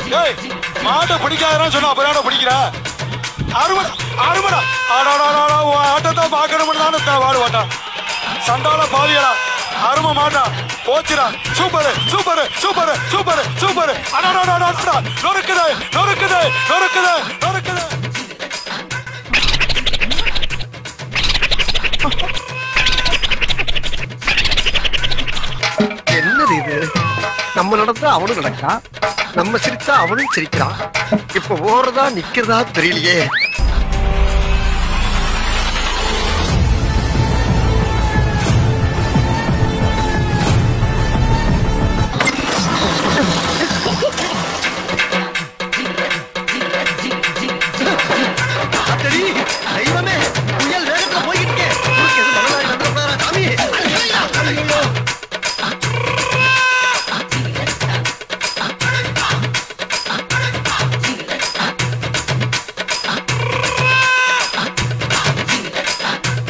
ஏய் மாட்டை பிடிக்காதன்னு சொன்னா அப்புறம் பிடிக்கிற அருமை அருமடா ஆடாடாடா உன் ஆட்டத்தை பார்க்கணும்னு தானே இத்தனை வாடு வாட்டான் சண்டால பாவியடா அருமை மாட்டா போச்சுடா super super super super super அடாடாடாடா நொறுக்குது நொறுக்குது நொறுக்குது நொறுக்குது என்னது இது நம்ம நடந்தா அவனும் நடக்கா நம்ம சிரிச்சா அவனும் சிரிக்கிறான் இப்ப ஓடுறதா நிக்கிறதா தெரியலையே அடடி, தெய்வமே புயல் வேகத்துல போய்கிட்டு இருக்கே. குறுக்க எதுவும் மணலாரி வந்துடக்கூடாதா, சாமி? ஐயோ.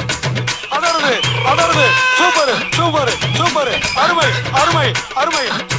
அடருது அடருது சூப்பர் சூப்பர் சூப்பர் அருமை அருமை அருமை